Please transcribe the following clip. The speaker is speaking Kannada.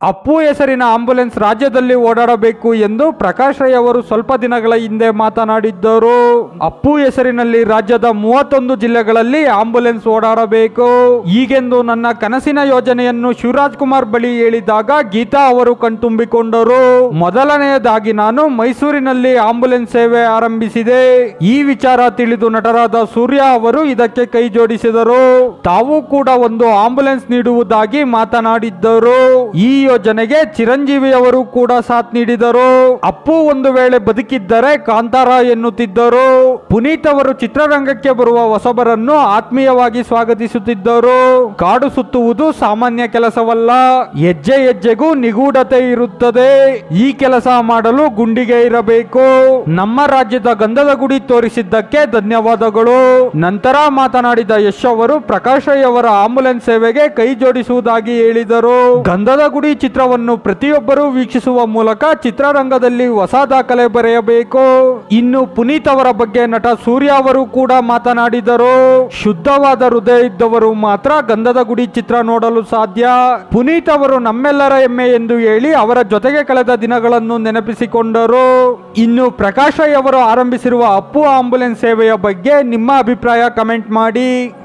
ಅಪ್ಪು ಹೆಸರಿನ ಆಂಬುಲೆನ್ಸ್ ರಾಜ್ಯದಲ್ಲಿ ಓಡಾಡಬೇಕು ಎಂದು ಪ್ರಕಾಶ್ ರೈ ಅವರು ಸ್ವಲ್ಪ ದಿನಗಳ ಹಿಂದೆ ಮಾತನಾಡಿದ್ದರು ಅಪ್ಪು ಹೆಸರಿನಲ್ಲಿ ರಾಜ್ಯದ ಮೂವತ್ತೊಂದು ಜಿಲ್ಲೆಗಳಲ್ಲಿ ಆಂಬುಲೆನ್ಸ್ ಓಡಾಡಬೇಕು ಹೀಗೆಂದು ನನ್ನ ಕನಸಿನ ಯೋಜನೆಯನ್ನು ಶಿವರಾಜ್ ಕುಮಾರ್ ಬಳಿ ಹೇಳಿದಾಗ ಗೀತಾ ಅವರು ಕಣ್ತುಂಬಿಕೊಂಡರು ಮೊದಲನೆಯದಾಗಿ ನಾನು ಮೈಸೂರಿನಲ್ಲಿ ಆಂಬುಲೆನ್ಸ್ ಸೇವೆ ಆರಂಭಿಸಿದೆ ಈ ವಿಚಾರ ತಿಳಿದು ನಟರಾದ ಸೂರ್ಯ ಅವರು ಇದಕ್ಕೆ ಕೈ ಜೋಡಿಸಿದರು ತಾವು ಕೂಡ ಒಂದು ಆಂಬುಲೆನ್ಸ್ ನೀಡುವುದಾಗಿ ಮಾತನಾಡಿದ್ದರು ಈ ಯೋಜನೆಗೆ ಚಿರಂಜೀವಿ ಅವರು ಕೂಡ ಸಾಥ್ ನೀಡಿದರು ಅಪ್ಪು ಒಂದು ವೇಳೆ ಬದುಕಿದ್ದರೆ ಕಾಂತಾರ ಎನ್ನುತ್ತಿದ್ದರು ಪುನೀತ್ ಅವರು ಚಿತ್ರರಂಗಕ್ಕೆ ಬರುವ ಹೊಸಬರನ್ನು ಆತ್ಮೀಯವಾಗಿ ಸ್ವಾಗತಿಸುತ್ತಿದ್ದರು ಕಾಡು ಸುತ್ತುವುದು ಸಾಮಾನ್ಯ ಕೆಲಸವಲ್ಲ ಹೆಜ್ಜೆ ಹೆಜ್ಜೆಗೂ ನಿಗೂಢತೆ ಇರುತ್ತದೆ ಈ ಕೆಲಸ ಮಾಡಲು ಗುಂಡಿಗೆ ಇರಬೇಕು ನಮ್ಮ ರಾಜ್ಯದ ಗಂಧದ ಗುಡಿ ತೋರಿಸಿದ್ದಕ್ಕೆ ಧನ್ಯವಾದಗಳು ನಂತರ ಮಾತನಾಡಿದ ಯಶ್ ಅವರು ಪ್ರಕಾಶ್ ರೈ ಅವರ ಆಂಬುಲೆನ್ಸ್ ಸೇವೆಗೆ ಕೈ ಜೋಡಿಸುವುದಾಗಿ ಹೇಳಿದರು ಗಂಧದ ಗುಡಿ ಚಿತ್ರವನ್ನು ಪ್ರತಿಯೊಬ್ಬರೂ ವೀಕ್ಷಿಸುವ ಮೂಲಕ ಚಿತ್ರರಂಗದಲ್ಲಿ ಹೊಸ ದಾಖಲೆ ಬರೆಯಬೇಕು ಇನ್ನು ಪುನೀತ್ ಅವರ ಬಗ್ಗೆ ನಟ ಸೂರ್ಯ ಅವರು ಕೂಡ ಮಾತನಾಡಿದರು ಶುದ್ಧವಾದ ಹೃದಯ ಇದ್ದವರು ಮಾತ್ರ ಗಂಧದ ಗುಡಿ ಚಿತ್ರ ನೋಡಲು ಸಾಧ್ಯ ಪುನೀತ್ ಅವರು ನಮ್ಮೆಲ್ಲರ ಹೆಮ್ಮೆ ಎಂದು ಹೇಳಿ ಅವರ ಜೊತೆಗೆ ಕಳೆದ ದಿನಗಳನ್ನು ನೆನಪಿಸಿಕೊಂಡರು ಇನ್ನು ಪ್ರಕಾಶ್ ರೈ ಅವರು ಆರಂಭಿಸಿರುವ ಅಪ್ಪು ಆಂಬುಲೆನ್ಸ್ ಸೇವೆಯ ಬಗ್ಗೆ ನಿಮ್ಮ ಅಭಿಪ್ರಾಯ ಕಮೆಂಟ್ ಮಾಡಿ